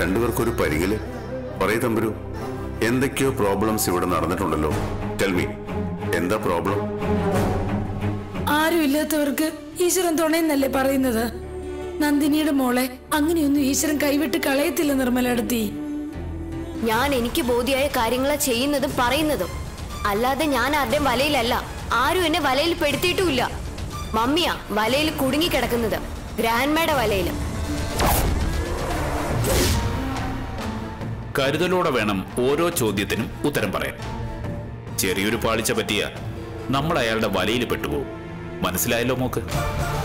രണ്ടുപേർക്കൊരു പരിങ്ങില് പറയ തമ്പുരു എന്തൊക്കെയോ പ്രോബ്ലംസ് ഇവിടെ നടന്നിട്ടുണ്ടല്ലോ ടെൽമി എന്താ പ്രോബ്ലം ആരും ഇല്ലാത്തവർക്ക് ഈശ്വരൻ തുണയെന്നല്ലേ പറയുന്നത് നന്ദിനിയുടെ മോളെ അങ്ങനെയൊന്നും ഈശ്വരൻ കൈവിട്ട് കളയത്തില്ല നിർമ്മലടത്തി ഞാൻ എനിക്ക് ബോധ്യമായ കാര്യങ്ങളാ ചെയ്യുന്നതും പറയുന്നതും അല്ലാതെ ഞാൻ ആരുടെയും വലയിലല്ല ആരും എന്നെ വലയിൽ പെടുത്തിയിട്ടുമില്ല മമ്മിയാ വലയിൽ കുടുങ്ങിക്കിടക്കുന്നത് ഗ്രാൻഡ്മയുടെ വലയില് കരുതലോടെ വേണം ഓരോ ചോദ്യത്തിനും ഉത്തരം പറയാൻ ചെറിയൊരു പാളിച്ച പറ്റിയ നമ്മൾ അയാളുടെ വലയിൽ പെട്ടുപോകും മനസ്സിലായല്ലോ മോക്ക്